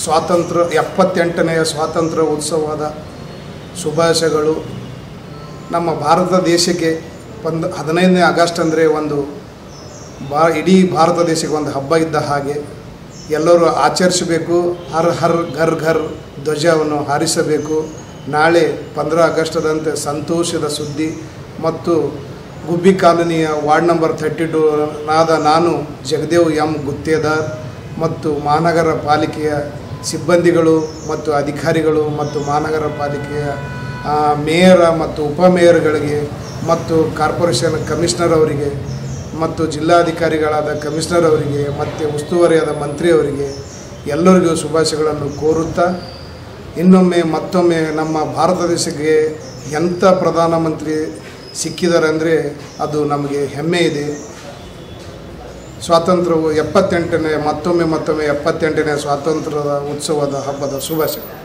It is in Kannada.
ಸ್ವಾತಂತ್ರ್ಯ ಎಪ್ಪತ್ತೆಂಟನೆಯ ಸ್ವಾತಂತ್ರ್ಯ ಉತ್ಸವದ ಶುಭಾಶಯಗಳು ನಮ್ಮ ಭಾರತ ದೇಶಕ್ಕೆ ಒಂದು ಹದಿನೈದನೇ ಆಗಸ್ಟ್ ಅಂದರೆ ಒಂದು ಬಾ ಇಡೀ ಭಾರತ ದೇಶಕ್ಕೆ ಒಂದು ಹಬ್ಬ ಇದ್ದ ಹಾಗೆ ಎಲ್ಲರೂ ಆಚರಿಸಬೇಕು ಹರ್ ಹರ್ ಘರ್ ಘರ್ ಧ್ವಜವನ್ನು ಹಾರಿಸಬೇಕು ನಾಳೆ ಪಂದ್ರ ಆಗಸ್ಟದಂತೆ ಸಂತೋಷದ ಸುದ್ದಿ ಮತ್ತು ಗುಬ್ಬಿ ಕಾಲೋನಿಯ ವಾರ್ಡ್ ನಂಬರ್ ಥರ್ಟಿ ಟು ನಾದ ನಾನು ಜಗದೇವ್ ಎಂ ಗುತ್ತೇದಾರ್ ಮತ್ತು ಮಹಾನಗರ ಪಾಲಿಕೆಯ ಸಿಬ್ಬಂದಿಗಳು ಮತ್ತು ಅಧಿಕಾರಿಗಳು ಮತ್ತು ಮಹಾನಗರ ಪಾಲಿಕೆಯ ಆ, ಮೇಯರ ಮತ್ತು ಉಪಮೇಯರ್ಗಳಿಗೆ ಮತ್ತು ಕಾರ್ಪೊರೇಷನ್ ಕಮಿಷನರ್ ಅವರಿಗೆ ಮತ್ತು ಜಿಲ್ಲಾಧಿಕಾರಿಗಳಾದ ಕಮಿಷನರ್ ಅವರಿಗೆ ಮತ್ತು ಉಸ್ತುವಾರಿಯಾದ ಮಂತ್ರಿಯವರಿಗೆ ಎಲ್ಲರಿಗೂ ಶುಭಾಶಯಗಳನ್ನು ಕೋರುತ್ತಾ ಇನ್ನೊಮ್ಮೆ ಮತ್ತೊಮ್ಮೆ ನಮ್ಮ ಭಾರತ ದೇಶಕ್ಕೆ ಎಂಥ ಪ್ರಧಾನಮಂತ್ರಿ ಸಿಕ್ಕಿದ್ದಾರೆ ಅಂದರೆ ಅದು ನಮಗೆ ಹೆಮ್ಮೆ ಇದೆ ಸ್ವಾತಂತ್ರ್ಯವು ಎಪ್ಪತ್ತೆಂಟನೇ ಮತ್ತೊಮ್ಮೆ ಮತ್ತೊಮ್ಮೆ ಎಪ್ಪತ್ತೆಂಟನೇ ಸ್ವಾತಂತ್ರ್ಯದ ಉತ್ಸವದ ಹಬ್ಬದ ಶುಭಾಶಯ